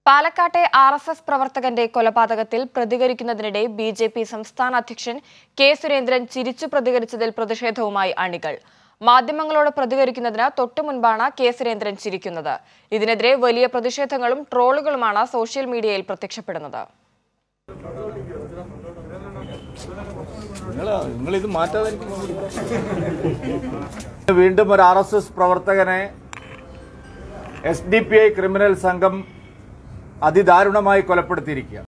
പാലക്കാട്ടെ R S S പ്രവർത്തകന്റെ കൊലപാതകത്തിൽ പ്രതികരിക്കുന്നതിനിടെ B J P സംസ്ഥാന അധ്യക്ഷൻ കെ സുരേന്ദ്രൻ ചിരിച്ചു പ്രതികരിച്ചതിൽ പ്രതിഷേധവുമായി അണികൾ മാധ്യമങ്ങളോട് പ്രതികരിക്കുന്നതിന് തൊട്ടു മുൻപാണ് കെ സുരേന്ദ്രൻ ചിരിക്കുന്നത് ഇതിനെതിരെ വലിയ പ്രതിഷേധങ്ങളും ട്രോളുകളുമാണ് സോഷ്യൽ മീഡിയയിൽ പ്രത്യക്ഷപ്പെടുന്നത് നിങ്ങൾ നിങ്ങൾ ഇത് മാറ്റാതെ വീണ്ടും ഒരു ആർ എസ് എസ് പ്രവർത്തകനെ S D P I criminal സംഘം അതിദാരുണമായി കൊലപ്പെടുത്തിയിരിക്കുക